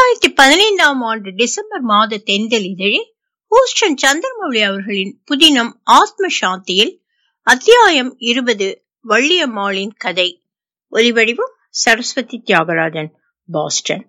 இரண்டாயிரத்தி பதினைந்தாம் ஆண்டு டிசம்பர் மாத தென்றல் இதழில் ஹூஸ்டன் சந்திரமௌழி அவர்களின் புதினம் ஆத்ம சாந்தியில் அத்தியாயம் இருபது வள்ளியம்மாளின் கதை ஒலிவடிவம் சரஸ்வதி தியாகராஜன் பாஸ்டன்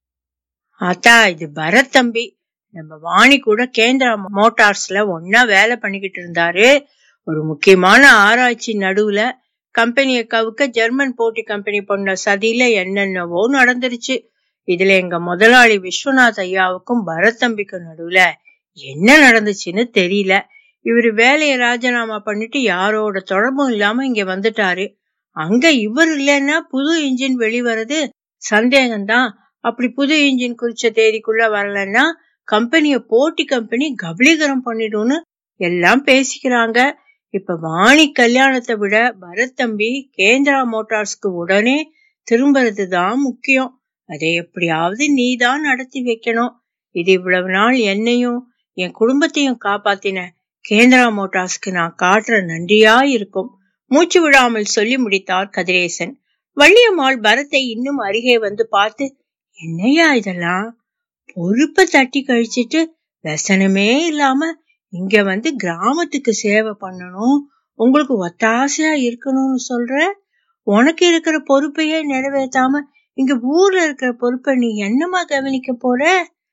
ஆத்தா இது பரத் தம்பி நம்ம வாணி கூட கேந்திரா மோட்டார்ஸ்ல ஒன்னா வேலை பண்ணிக்கிட்டு இருந்தாரு ஒரு முக்கியமான ஆராய்ச்சி நடுவுல கம்பெனியை கவுக்க ஜெர்மன் போட்டி கம்பெனி பண்ண சதியில என்னென்னவோ நடந்துருச்சு இதுல எங்க முதலாளி விஸ்வநாத் ஐயாவுக்கும் பரத் தம்பிக்கும் நடுவுல என்ன நடந்துச்சுன்னு தெரியல இவரு வேலையை ராஜினாமா பண்ணிட்டு யாரோட தொடர்பும் இல்லாம இங்க வந்துட்டாரு அங்க இவர் இல்லைன்னா புது இன்ஜின் வெளிவரது சந்தேகம்தான் அப்படி புது இன்ஜின் குறிச்ச தேதிக்குள்ள வரலன்னா கம்பெனிய போட்டி கம்பெனி கபலீகரம் பண்ணிடும்னு எல்லாம் பேசிக்கிறாங்க இப்ப வாணி கல்யாணத்தை விட பரத் தம்பி கேந்திரா மோட்டார்ஸ்க்கு உடனே திரும்புறது தான் முக்கியம் அதை எப்படியாவது நீ தான் நடத்தி வைக்கணும் இது இவ்வளவு நாள் என்னையும் என் குடும்பத்தையும் காப்பாத்தின கேந்திரா மோட்டார்ஸ்க்கு நான் காட்டுற நன்றியா இருக்கும் மூச்சு விடாமல் சொல்லி முடித்தார் கதிரேசன் வள்ளியம்மாள் பரத்தை இன்னும் அருகே வந்து பார்த்து என்னையா இதெல்லாம் பொறுப்பை தட்டி கழிச்சிட்டு व्यசனமே இல்லாம இங்க வந்து கிராமத்துக்கு சேவை பண்ணணும் உங்களுக்கு ஒத்தாசையா இருக்கணும்னு சொல்ற உனக்கு இருக்கிற பொறுப்பையே நிறைவேற்றாம இங்க ஊர்ல இருக்கிற பொறுப்பை நீ என்னமா கவனிக்க போற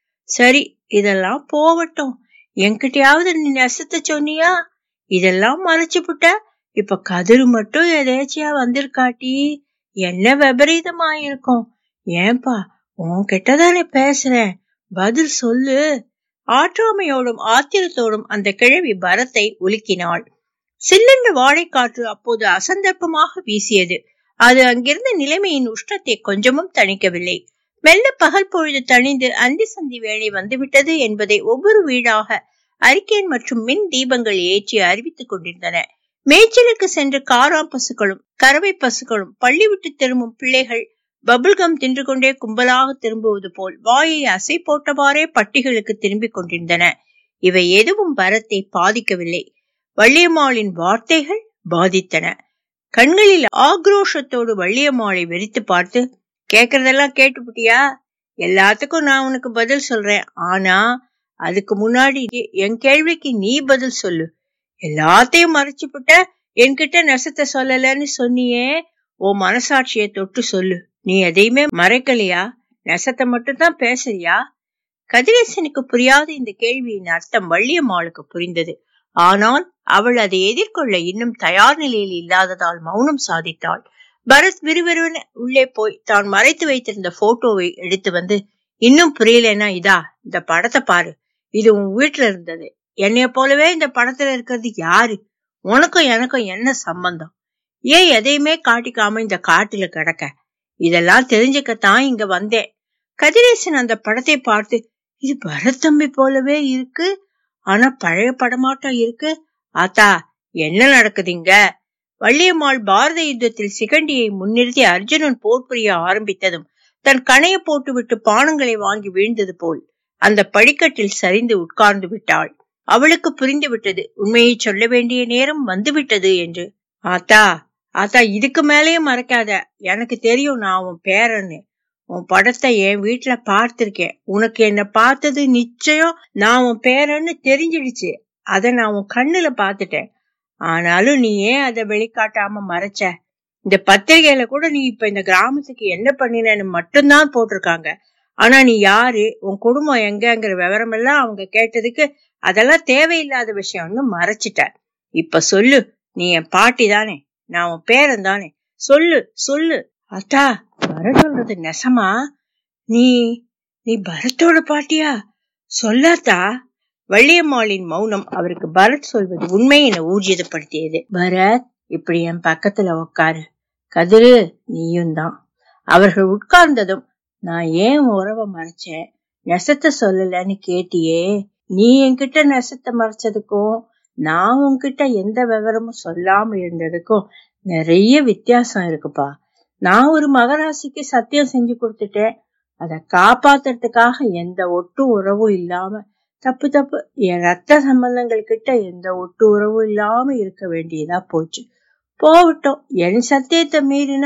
சரி இதெல்லாம் போகட்டும் என்கிட்டயாவது நீ நெசத்த சொன்னியா இதெல்லாம் மறைச்சு புட்ட இப்ப கதிரு மட்டும் எதேச்சியா வந்திருக்காட்டி என்ன விபரீதமா இருக்கும் ஏன்பா உன்கிட்ட தானே பேசுறேன் பதில் சொல்லு ஆற்றாமையோடும் ஆத்திரத்தோடும் அந்த கிழவி பரத்தை உலுக்கினாள் சில்லென்ற வாழைக்காற்று அப்போது அசந்தர்ப்பமாக வீசியது அது அங்கிருந்த நிலைமையின் உஷ்ணத்தை கொஞ்சமும் தணிக்கவில்லை மெல்ல பகல் பொழுது தணிந்து அந்தி சந்தி வேலை வந்துவிட்டது என்பதை ஒவ்வொரு வீடாக அரிக்கேன் மற்றும் மின் தீபங்கள் ஏற்றி அறிவித்துக் கொண்டிருந்தன மேய்ச்சலுக்கு சென்ற காராம் பசுக்களும் கறவை பசுக்களும் பள்ளி விட்டு திரும்பும் பிள்ளைகள் பபுல்கம் தின்று கொண்டே கும்பலாக திரும்புவது போல் வாயை அசை போட்டவாறே பட்டிகளுக்கு திரும்பிக் கொண்டிருந்தன இவை எதுவும் பரத்தை பாதிக்கவில்லை வள்ளியம்மாளின் வார்த்தைகள் பாதித்தன கண்களில் ஆக்ரோஷத்தோடு வள்ளியம்மாளை வெறித்து பார்த்து கேக்குறதெல்லாம் கேட்டுப்புட்டியா எல்லாத்துக்கும் நான் உனக்கு பதில் சொல்றேன் ஆனா அதுக்கு முன்னாடி என் கேள்விக்கு நீ பதில் சொல்லு எல்லாத்தையும் மறைச்சுப்புட்ட என்கிட்ட நெசத்தை சொல்லலன்னு சொன்னியே ஓ மனசாட்சியை தொட்டு சொல்லு நீ எதையுமே மறைக்கலையா நெசத்தை மட்டும் தான் பேசுறியா கதிரேசனுக்கு புரியாத இந்த கேள்வியின் அர்த்தம் வள்ளியம்மாளுக்கு புரிந்தது ஆனால் அவள் அதை எதிர்கொள்ள இன்னும் தயார் நிலையில் இல்லாததால் மௌனம் சாதித்தாள் பரத் விறுவிறுவென உள்ளே போய் தான் மறைத்து வைத்திருந்த போட்டோவை எடுத்து வந்து இன்னும் புரியலன்னா இதா இந்த படத்தை பாரு இது உன் வீட்டுல இருந்தது என்னைய போலவே இந்த படத்துல இருக்கிறது யாரு உனக்கும் எனக்கும் என்ன சம்பந்தம் ஏன் எதையுமே காட்டிக்காம இந்த காட்டுல கிடக்க இதெல்லாம் தெரிஞ்சுக்கத்தான் இங்க வந்தேன் கதிரேசன் அந்த படத்தை பார்த்து இது பரத்தம்பி போலவே இருக்கு ஆனா பழைய படமாட்டம் இருக்கு ஆத்தா என்ன நடக்குதுங்க வள்ளியம்மாள் பாரத யுத்தத்தில் சிகண்டியை முன்னிறுத்தி அர்ஜுனன் போர் புரிய ஆரம்பித்ததும் தன் கணைய போட்டுவிட்டு பானங்களை வாங்கி வீழ்ந்தது போல் அந்த படிக்கட்டில் சரிந்து உட்கார்ந்து விட்டாள் அவளுக்கு புரிந்து விட்டது உண்மையை சொல்ல வேண்டிய நேரம் வந்துவிட்டது என்று ஆத்தா ஆத்தா இதுக்கு மேலேயும் மறைக்காத எனக்கு தெரியும் நான் உன் பேரன்னு உன் படத்தை என் வீட்டுல பார்த்திருக்கேன் உனக்கு என்ன பார்த்தது நிச்சயம் நான் உன் பேரன்னு தெரிஞ்சிடுச்சு அத நான் உன் கண்ணுல பாத்துட்டேன் ஆனாலும் நீ ஏன் அதை வெளிக்காட்டாம மறைச்ச இந்த பத்திரிகையில கூட நீ இப்ப இந்த கிராமத்துக்கு என்ன பண்ணினன்னு மட்டும்தான் போட்டிருக்காங்க ஆனா நீ யாரு உன் குடும்பம் எங்கங்கிற விவரம் எல்லாம் அவங்க கேட்டதுக்கு அதெல்லாம் தேவையில்லாத விஷயம்னு மறைச்சிட்ட இப்ப சொல்லு நீ என் பாட்டி தானே நான் உன் பேரன் தானே சொல்லு சொல்லு அத்தா வர சொல்றது நெசமா நீ நீ பரத்தோட பாட்டியா சொல்லாத்தா வள்ளியம்மாளின் மௌனம் அவருக்கு பரத் சொல்வது உண்மை என ஊர்ஜிதப்படுத்தியது பரத் இப்படி என் பக்கத்துல உட்காரு கதிரு நீயும் தான் அவர்கள் உட்கார்ந்ததும் நான் ஏன் உறவை மறைச்சேன் நெசத்தை சொல்லலன்னு கேட்டியே நீ என்கிட்ட நெசத்தை மறைச்சதுக்கும் நான் உன்கிட்ட எந்த விவரமும் சொல்லாம இருந்ததுக்கும் நிறைய வித்தியாசம் இருக்குப்பா நான் ஒரு மகராசிக்கு சத்தியம் செஞ்சு கொடுத்துட்டேன் அதை காப்பாத்துறதுக்காக எந்த ஒட்டு உறவும் இல்லாம தப்பு தப்பு என் ரத்த சம்பந்தங்கள் கிட்ட எந்த ஒட்டு உறவும் இல்லாம இருக்க வேண்டியதா போச்சு போகட்டும் என் சத்தியத்தை மீறினா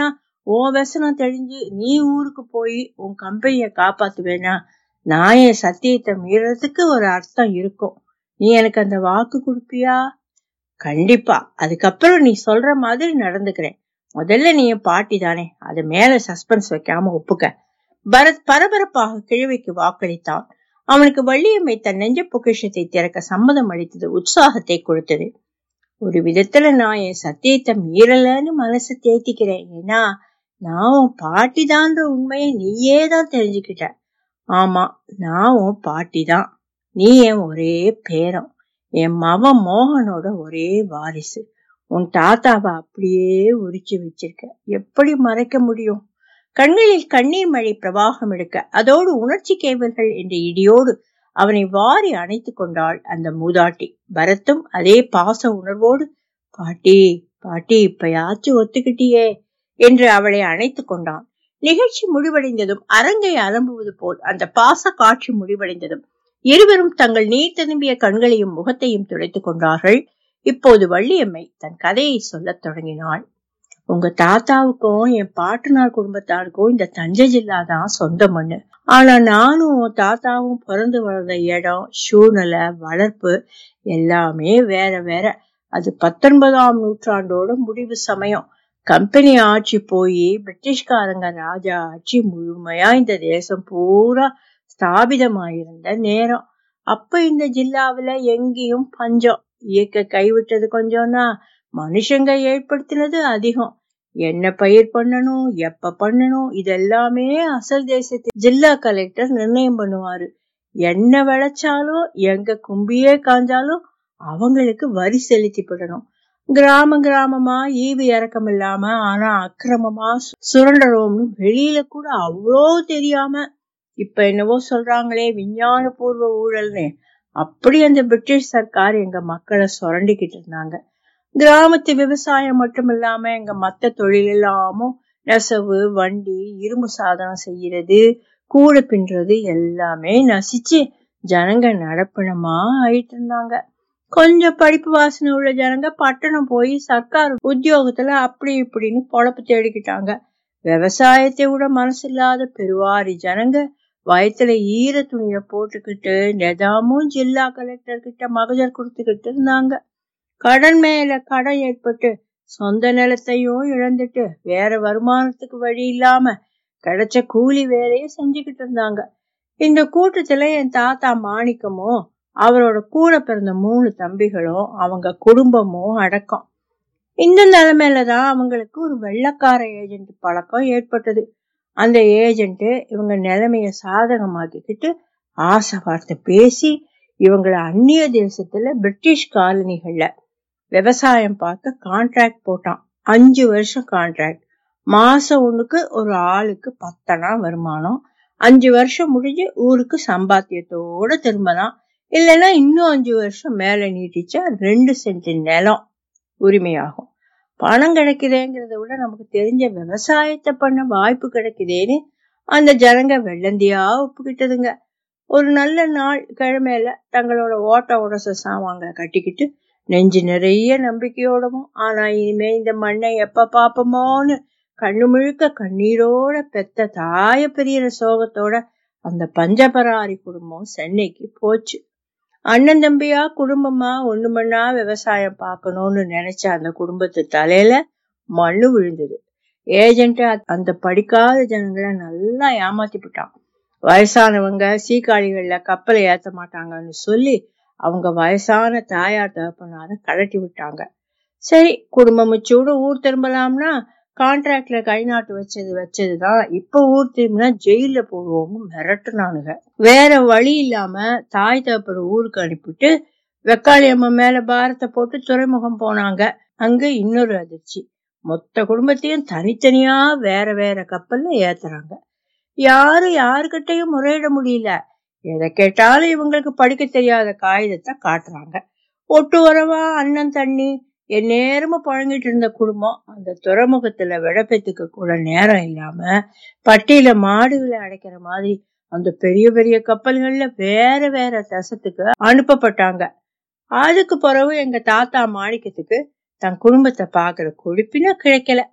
உன் व्यசனம் தெரிஞ்சு நீ ஊருக்கு போய் உன் கம்பெனிய காப்பாத்துவேனா நான் என் சத்தியத்தை மீறதுக்கு ஒரு அர்த்தம் இருக்கும் நீ எனக்கு அந்த வாக்கு கொடுப்பியா கண்டிப்பா அதுக்கப்புறம் நீ சொல்ற மாதிரி நடந்துக்கிறேன் முதல்ல நீ என் பாட்டி தானே அது மேல சஸ்பென்ஸ் வைக்காம ஒப்புக்க பரத் பரபரப்பாக கிழவிக்கு வாக்களித்தான் அவனுக்கு வள்ளியம்மை தன் நெஞ்ச பொக்கிஷத்தை திறக்க சம்மதம் அளித்தது உற்சாகத்தை கொடுத்தது ஒரு விதத்துல நான் என் சத்தியத்தை மீறலன்னு மனசை தேத்திக்கிறேன் ஏன்னா நான் உன் பாட்டி தான்ற உண்மையை நீயே தான் தெரிஞ்சுக்கிட்ட ஆமா நான் உன் பாட்டி தான் நீ என் ஒரே பேரம் என் மவன் மோகனோட ஒரே வாரிசு உன் தாத்தாவை அப்படியே உரிச்சு வச்சிருக்க எப்படி மறைக்க முடியும் கண்களில் கண்ணீர் மழை பிரவாகம் எடுக்க அதோடு உணர்ச்சி கேவல்கள் என்ற இடியோடு அவனை வாரி அணைத்துக் கொண்டாள் அந்த மூதாட்டி பரத்தும் அதே பாச உணர்வோடு பாட்டி பாட்டி இப்பயாச்சும் ஒத்துக்கிட்டியே என்று அவளை அணைத்துக் கொண்டான் நிகழ்ச்சி முடிவடைந்ததும் அரங்கை அலம்புவது போல் அந்த பாச காட்சி முடிவடைந்ததும் இருவரும் தங்கள் நீர் திரும்பிய கண்களையும் முகத்தையும் துடைத்துக் கொண்டார்கள் இப்போது வள்ளியம்மை தன் கதையை சொல்லத் தொடங்கினாள் உங்க தாத்தாவுக்கும் என் பாட்டனார் குடும்பத்தாருக்கும் இந்த தஞ்சை ஜில்லா தான் சொந்த மண்ணு ஆனா நானும் உன் தாத்தாவும் பிறந்து வளர்ந்த இடம் சூழ்நிலை வளர்ப்பு எல்லாமே வேற வேற அது பத்தொன்பதாம் நூற்றாண்டோட முடிவு சமயம் கம்பெனி ஆட்சி போய் பிரிட்டிஷ்காரங்க ராஜா ஆட்சி முழுமையா இந்த தேசம் பூரா ஸ்தாபிதமாயிருந்த நேரம் அப்ப இந்த ஜில்லாவுல எங்கேயும் பஞ்சம் இயக்க கைவிட்டது கொஞ்சம்னா மனுஷங்க ஏற்படுத்தினது அதிகம் என்ன பயிர் பண்ணணும் எப்ப பண்ணணும் இதெல்லாமே அசல் தேசத்து ஜில்லா கலெக்டர் நிர்ணயம் பண்ணுவாரு என்ன விளைச்சாலும் எங்க கும்பியே காஞ்சாலும் அவங்களுக்கு வரி செலுத்திப்படணும் கிராம கிராமமா ஈவு இறக்கம் இல்லாம ஆனா அக்கிரமமா சுரண்டறோம்னு வெளியில கூட அவ்வளோ தெரியாம இப்ப என்னவோ சொல்றாங்களே விஞ்ஞான பூர்வ ஊழல்னு அப்படி அந்த பிரிட்டிஷ் சர்க்கார் எங்க மக்களை சுரண்டிக்கிட்டு இருந்தாங்க கிராமத்து விவசாயம் மட்டும் இல்லாம எங்க மத்த தொழில் எல்லாமும் நெசவு வண்டி இரும்பு சாதனம் செய்யறது கூடை பின்றது எல்லாமே நசிச்சு ஜனங்க நடப்பினமா ஆயிட்டு இருந்தாங்க கொஞ்சம் படிப்பு வாசனை உள்ள ஜனங்க பட்டணம் போய் சர்க்கார் உத்தியோகத்துல அப்படி இப்படின்னு பொழப்பு தேடிக்கிட்டாங்க விவசாயத்தை விட மனசு இல்லாத பெருவாரி ஜனங்க வயத்துல ஈர துணிய போட்டுக்கிட்டு நெதாமும் ஜில்லா கலெக்டர் கிட்ட மகஜர் கொடுத்துக்கிட்டு இருந்தாங்க கடன் மேல கடன் ஏற்பட்டு சொந்த நிலத்தையும் இழந்துட்டு வேற வருமானத்துக்கு வழி இல்லாம கிடைச்ச கூலி வேலையை செஞ்சுக்கிட்டு இருந்தாங்க இந்த கூட்டத்துல என் தாத்தா மாணிக்கமும் அவரோட கூட பிறந்த மூணு தம்பிகளும் அவங்க குடும்பமும் அடக்கம் இந்த நிலைமையில தான் அவங்களுக்கு ஒரு வெள்ளக்கார ஏஜென்ட் பழக்கம் ஏற்பட்டது அந்த ஏஜென்ட் இவங்க நிலைமைய சாதகமாக்கிக்கிட்டு ஆசை வார்த்தை பேசி இவங்கள அந்நிய தேசத்துல பிரிட்டிஷ் காலனிகள்ல விவசாயம் பார்க்க கான்ட்ராக்ட் போட்டான் அஞ்சு வருஷம் கான்ட்ராக்ட் மாசம் ஒண்ணுக்கு ஒரு ஆளுக்கு பத்தனா வருமானம் அஞ்சு வருஷம் முடிஞ்சு ஊருக்கு சம்பாத்தியத்தோட திரும்பலாம் இல்லைன்னா இன்னும் அஞ்சு வருஷம் மேல நீட்டிச்சா ரெண்டு சென்ட் நிலம் உரிமையாகும் பணம் கிடைக்குதேங்கிறத விட நமக்கு தெரிஞ்ச விவசாயத்தை பண்ண வாய்ப்பு கிடைக்குதேன்னு அந்த ஜனங்க வெள்ளந்தியா ஒப்புக்கிட்டதுங்க ஒரு நல்ல நாள் கிழமையில தங்களோட ஓட்ட உடச சாமான்களை கட்டிக்கிட்டு நெஞ்சு நிறைய நம்பிக்கையோடவும் ஆனா இனிமே இந்த மண்ணை எப்ப பாப்போமோன்னு கண்ணு முழுக்க கண்ணீரோட பெத்த தாய பெரியற சோகத்தோட அந்த பஞ்சபராரி குடும்பம் சென்னைக்கு போச்சு அண்ணன் தம்பியா குடும்பமா ஒண்ணு மண்ணா விவசாயம் பார்க்கணும்னு நினைச்ச அந்த குடும்பத்து தலையில மண்ணு விழுந்தது ஏஜென்ட் அந்த படிக்காத ஜனங்களை நல்லா ஏமாத்தி விட்டான் வயசானவங்க சீக்காளிகள்ல கப்பலை ஏத்த மாட்டாங்கன்னு சொல்லி அவங்க வயசான தாயார் தகப்பனார கழட்டி விட்டாங்க சரி குடும்பம் முச்சூடு ஊர் திரும்பலாம்னா கான்ட்ராக்ட்ல கை நாட்டு வச்சது வச்சதுதான் இப்ப ஊர் திரும்பினா ஜெயில போடுவோம்னு மிரட்டுனானுங்க வேற வழி இல்லாம தாய் தகப்பர் ஊருக்கு அனுப்பிட்டு வெக்காளி அம்மா மேல பாரத்தை போட்டு துறைமுகம் போனாங்க அங்க இன்னொரு அதிர்ச்சி மொத்த குடும்பத்தையும் தனித்தனியா வேற வேற கப்பல்ல ஏத்துறாங்க யாரும் யாருக்கிட்டையும் முறையிட முடியல எதை கேட்டாலும் இவங்களுக்கு படிக்க தெரியாத காகிதத்தை காட்டுறாங்க ஒட்டு வரவா அண்ணன் தண்ணி என் நேரமும் பழங்கிட்டு இருந்த குடும்பம் அந்த துறைமுகத்துல விடப்பெத்துக்க கூட நேரம் இல்லாம பட்டியல மாடுகளை அடைக்கிற மாதிரி அந்த பெரிய பெரிய கப்பல்கள்ல வேற வேற தேசத்துக்கு அனுப்பப்பட்டாங்க அதுக்கு பிறகு எங்க தாத்தா மாணிக்கத்துக்கு தன் குடும்பத்தை பாக்குற கொழுப்பினா கிடைக்கல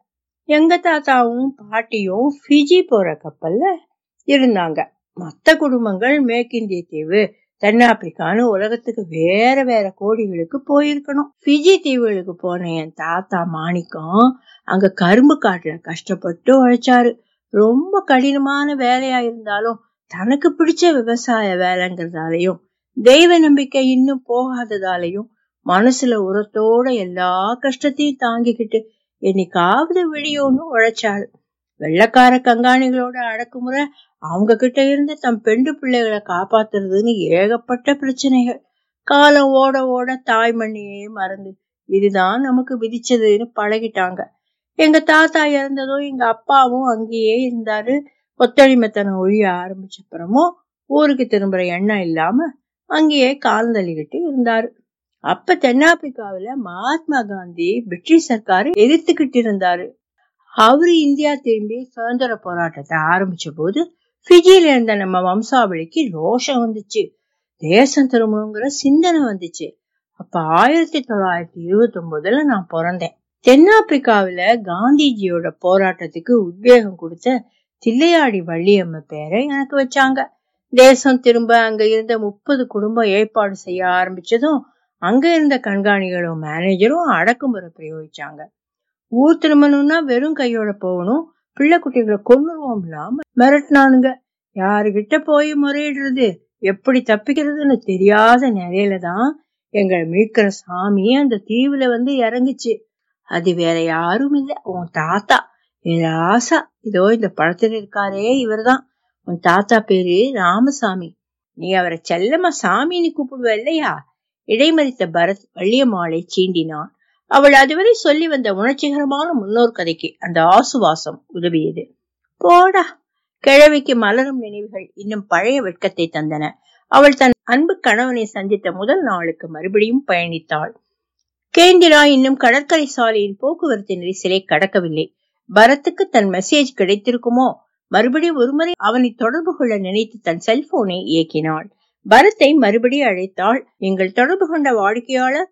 எங்க தாத்தாவும் பாட்டியும் ஃபிஜி போற கப்பல்ல இருந்தாங்க மத்த குடும்பங்கள் மேற்கிந்திய தீவு தென்னாப்பிரிக்கான்னு உலகத்துக்கு வேற வேற கோடிகளுக்கு போயிருக்கணும் ஃபிஜி தீவுகளுக்கு போன என் தாத்தா மாணிக்கம் அங்க கரும்பு காட்டுல கஷ்டப்பட்டு உழைச்சாரு ரொம்ப கடினமான வேலையா இருந்தாலும் தனக்கு பிடிச்ச விவசாய வேலைங்கிறதாலையும் தெய்வ நம்பிக்கை இன்னும் போகாததாலையும் மனசுல உரத்தோட எல்லா கஷ்டத்தையும் தாங்கிக்கிட்டு என்னைக்காவது வெளியோன்னு உழைச்சாரு வெள்ளக்கார கங்காணிகளோட அடக்குமுறை அவங்க கிட்ட இருந்து தம் பெண்டு பிள்ளைகளை காப்பாத்துறதுன்னு ஏகப்பட்ட பிரச்சனைகள் காலம் ஓட ஓட தாய்மண்ணியே மறந்து இதுதான் நமக்கு விதிச்சதுன்னு பழகிட்டாங்க எங்க தாத்தா இறந்ததும் எங்க அப்பாவும் அங்கேயே இருந்தாரு ஒத்தடிமைத்தனம் ஒழிய ஆரம்பிச்சப்புறமும் ஊருக்கு திரும்புற எண்ணம் இல்லாம அங்கேயே கால்தள்ளிக்கிட்டு இருந்தாரு அப்ப தென்னாப்பிரிக்காவில மகாத்மா காந்தி பிரிட்டிஷ் சர்க்காரை எதிர்த்துக்கிட்டு இருந்தாரு அவரு இந்தியா திரும்பி சுதந்திர போராட்டத்தை ஆரம்பிச்ச போது பிஜியில இருந்த நம்ம வம்சாவளிக்கு ரோஷம் வந்துச்சு தேசம் திரும்பணுங்கிற சிந்தனை வந்துச்சு அப்ப ஆயிரத்தி தொள்ளாயிரத்தி இருபத்தி ஒன்பதுல நான் பிறந்தேன் தென்னாப்பிரிக்காவில காந்திஜியோட போராட்டத்துக்கு உத்வேகம் கொடுத்த தில்லையாடி வள்ளியம்ம பேரை எனக்கு வச்சாங்க தேசம் திரும்ப அங்க இருந்த முப்பது குடும்பம் ஏற்பாடு செய்ய ஆரம்பிச்சதும் அங்க இருந்த கண்காணிகளும் மேனேஜரும் அடக்குமுறை பிரயோகிச்சாங்க ஊர் திரும்பணும்னா வெறும் கையோட போகணும் பிள்ளை குட்டிகளை கொன்னுருவோம் இல்லாம மிரட்டினானுங்க யாருகிட்ட போய் முறையிடுறது எப்படி தப்பிக்கிறதுன்னு தெரியாத நிலையில தான் எங்களை மீட்கிற சாமி அந்த தீவுல வந்து இறங்குச்சு அது வேற யாரும் இல்ல உன் தாத்தா என் ராசா இதோ இந்த படத்துல இருக்காரே இவர்தான் உன் தாத்தா பேரு ராமசாமி நீ அவரை செல்லமா சாமின்னு கூப்பிடுவ இல்லையா இடைமறித்த பரத் வள்ளியம்மாளை சீண்டினான் அவள் அதுவரை சொல்லி வந்த உணர்ச்சிகரமான முன்னோர் கதைக்கு அந்த ஆசுவாசம் உதவியது போடா கிழவிக்கு மலரும் நினைவுகள் இன்னும் பழைய வெட்கத்தை தந்தன அவள் தன் அன்பு கணவனை சந்தித்த முதல் நாளுக்கு மறுபடியும் பயணித்தாள் கேந்திரா இன்னும் கடற்கரை சாலையின் போக்குவரத்து நெரிசலை கடக்கவில்லை பரத்துக்கு தன் மெசேஜ் கிடைத்திருக்குமோ மறுபடியும் ஒருமுறை அவனை தொடர்பு கொள்ள நினைத்து தன் செல்போனை இயக்கினாள் பரத்தை மறுபடியும் அழைத்தாள் எங்கள் தொடர்பு கொண்ட வாடிக்கையாளர்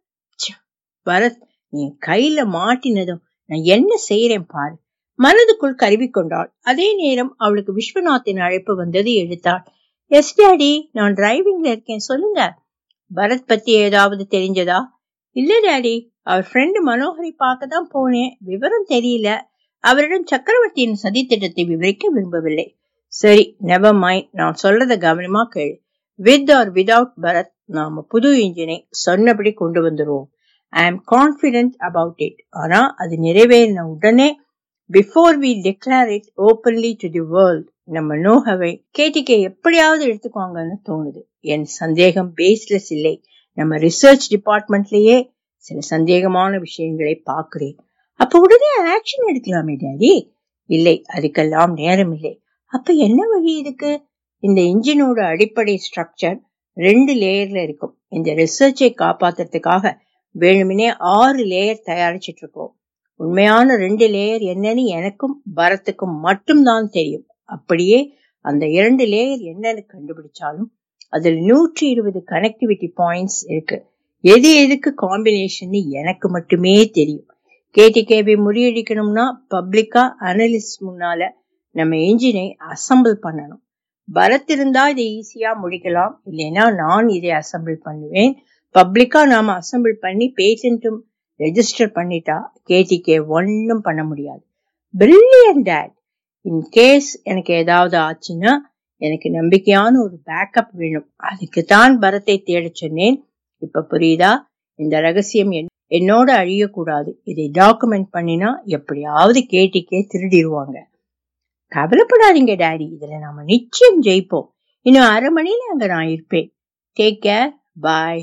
பரத் நீ கையில மாட்டினதும் நான் என்ன செய்யறேன் பாரு மனதுக்குள் கருவி கொண்டாள் அதே நேரம் அவளுக்கு விஸ்வநாத்தின் அழைப்பு வந்தது எடுத்தாள் எஸ் டாடி நான் டிரைவிங்ல இருக்கேன் சொல்லுங்க பரத் பத்தி ஏதாவது தெரிஞ்சதா இல்ல டாடி அவர் ஃப்ரெண்டு மனோகரை பார்க்க தான் போனேன் விவரம் தெரியல அவரிடம் சக்கரவர்த்தியின் சதித்திட்டத்தை விவரிக்க விரும்பவில்லை சரி நெவர் மைண்ட் நான் சொல்றத கவனமா கேளு வித் ஆர் விதவுட் பரத் நாம புது இன்ஜினை சொன்னபடி கொண்டு வந்துருவோம் I am confident about it ஆனா அது நிறைவேறின உடனே before we declare it openly to the world நம்ம நோஹவை கேட்டிக்க எப்படியாவது எடுத்துக்குவாங்கன்னு தோணுது என் சந்தேகம் பேஸ்லெஸ் இல்லை நம்ம ரிசர்ச் டிபார்ட்மெண்ட்லயே சில சந்தேகமான விஷயங்களை பாக்குறேன் அப்ப உடனே ஆக்ஷன் எடுக்கலாமே டாடி இல்லை அதுக்கெல்லாம் நேரம் இல்லை அப்ப என்ன வழி இருக்கு இந்த இன்ஜினோட அடிப்படை ஸ்ட்ரக்சர் ரெண்டு லேயர்ல இருக்கும் இந்த ரிசர்ச்சை காப்பாத்துறதுக்காக வேணுமினே ஆறு லேயர் தயாரிச்சிட்டு இருக்கோம் உண்மையான ரெண்டு லேயர் என்னன்னு எனக்கும் பரத்துக்கும் மட்டும்தான் தெரியும் அப்படியே அந்த இரண்டு லேயர் என்னன்னு கண்டுபிடிச்சாலும் அதுல நூற்றி இருபது கனெக்டிவிட்டி பாயிண்ட்ஸ் இருக்கு எது எதுக்கு காம்பினேஷன் எனக்கு மட்டுமே தெரியும் கேடிகேபி முறியடிக்கணும்னா பப்ளிக்கா அனலிஸ்ட் முன்னால நம்ம இன்ஜினை அசம்பிள் பண்ணணும் பரத் இருந்தா இதை ஈஸியா முடிக்கலாம் இல்லைன்னா நான் இதை அசம்பிள் பண்ணுவேன் பப்ளிக்கா நாம அசம்பிள் பண்ணி பேட்டன்ட்டும் ரெஜிஸ்டர் பண்ணிட்டா கேடிகே ஒன்னும் பண்ண முடியாது பிரில்லியன் டேட் இன் கேஸ் எனக்கு ஏதாவது ஆச்சுன்னா எனக்கு நம்பிக்கையான ஒரு பேக்கப் வேணும் அதுக்கு தான் பரத்தை தேடச் சொன்னேன் இப்ப புரியுதா இந்த ரகசியம் என்னோட அழியக்கூடாது இதை டாக்குமெண்ட் பண்ணினா எப்படியாவது கேட்டிக்கே திருடிடுவாங்க கவலைப்படாதீங்க டாடி இதுல நாம நிச்சயம் ஜெயிப்போம் இன்னும் அரை மணியில அங்க நான் இருப்பேன் டேக் கேர் பாய்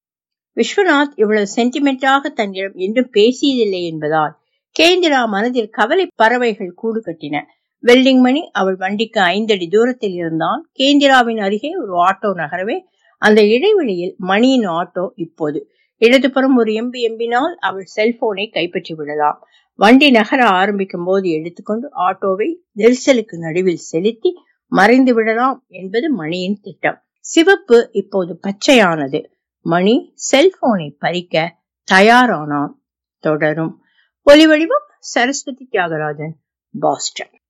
விஸ்வநாத் இவ்வளவு சென்டிமெண்டாக தன்னிடம் என்றும் பேசியதில்லை என்பதால் கேந்திரா மனதில் கவலை பறவைகள் கூடு கட்டின வெல்டிங் மணி அவள் வண்டிக்கு ஐந்தடி தூரத்தில் இருந்தான் கேந்திராவின் அருகே ஒரு ஆட்டோ நகரவே அந்த இடைவெளியில் மணியின் ஆட்டோ இப்போது இடதுபுறம் ஒரு எம்பி எம்பினால் அவள் செல்போனை கைப்பற்றி விடலாம் வண்டி நகர ஆரம்பிக்கும் போது எடுத்துக்கொண்டு ஆட்டோவை நெரிசலுக்கு நடுவில் செலுத்தி மறைந்து விடலாம் என்பது மணியின் திட்டம் சிவப்பு இப்போது பச்சையானது மணி செல்போனை பறிக்க தயாரானான் தொடரும் ஒலி வடிவம் சரஸ்வதி தியாகராஜன் பாஸ்டன்